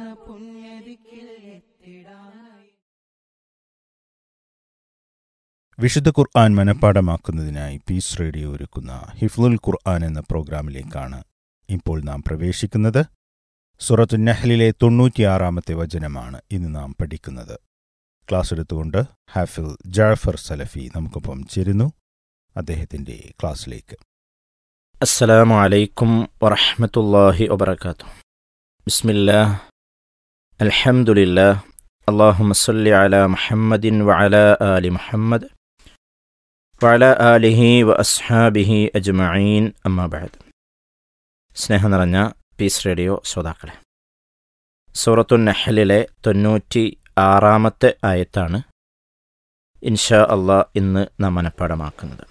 പുണ്യതിക്കിൽ എത്തിടാനായി വിശുദ്ധ ഖുർആൻ മനഃപ്പാടമാക്കുന്നതിനായി piece radio ഒരുക്കുന്ന ഹിഫ്ലുൽ ഖുർആൻ എന്ന പ്രോഗ്രാമിലേക്കാണ് ഇപ്പോൾ നാം പ്രവേശിക്കുന്നത് സുറത്തു നഹ്ലിലെ തൊണ്ണൂറ്റിയാറാമത്തെ വചനമാണ് ഇന്ന് നാം പഠിക്കുന്നത് ക്ലാസ് എടുത്തുകൊണ്ട് ഹാഫിൽ ജാഫർ സലഫി നമുക്കൊപ്പം ചേരുന്നു അദ്ദേഹത്തിന്റെ ക്ലാസ്സിലേക്ക് السلام عليكم ورحمة الله وبركاته بسم الله الحمد لله اللهم صل على محمد وعلى آل محمد وعلى آله وأصحابه أجمعين أما بعد സ്നേഹം നിറഞ്ഞ പീസ് റേഡിയോ ശ്രോതാക്കളെ സൂറത്തു നഹലിലെ തൊണ്ണൂറ്റി ആറാമത്തെ ആയത്താണ് ഇൻഷാ അള്ളാഹ് ഇന്ന് നാം മനഃപ്പാടമാക്കുന്നത്